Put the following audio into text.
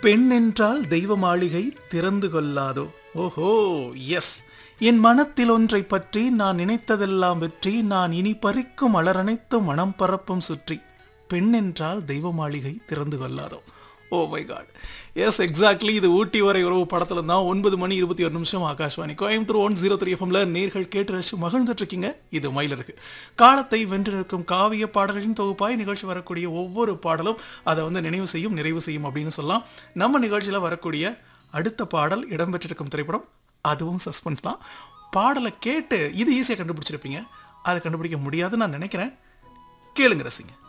பெண் என்றால் தெய்வ மாளிகை திறந்து கொள்ளாதோ ஓஹோ எஸ் என் மனத்தில் ஒன்றை பற்றி நான் நினைத்ததெல்லாம் வெற்றி நான் இனி பறிக்கும் அலரனைத்தும் மனம் பரப்பும் சுற்றி பெண் என்றால் தெய்வ மாளிகை திறந்து கொள்ளாதோ oh my god yes exactly இது ஊட்டி வரை உறவு படத்துல தான் ஒன்பது மணி இருபத்தி ஒரு நிமிஷம் Akashvani Coimbatore one zero three எஃப்எம்ல நேர்கள் கேட்டு ரசிச்சு மகிழ்ந்துட்டு இருக்கீங்க இது மயிலருக்கு காலத்தை வென்று நிற்கும் காவிய பாடல்களின் தொகுப்பாய் நிகழ்ச்சி வரக்கூடிய ஒவ்வொரு பாடலும் அதை வந்து நினைவு செய்யும் நிறைவு செய்யும் அப்படின்னு சொல்லலாம் நம்ம நிகழ்ச்சியில வரக்கூடிய அடுத்த பாடல் இடம்பெற்றிருக்கும் திரைப்படம் அதுவும் சஸ்பென்ஸ் தான் பாடலை கேட்டு இது ஈஸியாக கண்டுபிடிச்சிருப்பீங்க அதை கண்டுபிடிக்க முடியாதுன்னு நான் நினைக்கிறேன் கேளுங்க ரசிங்க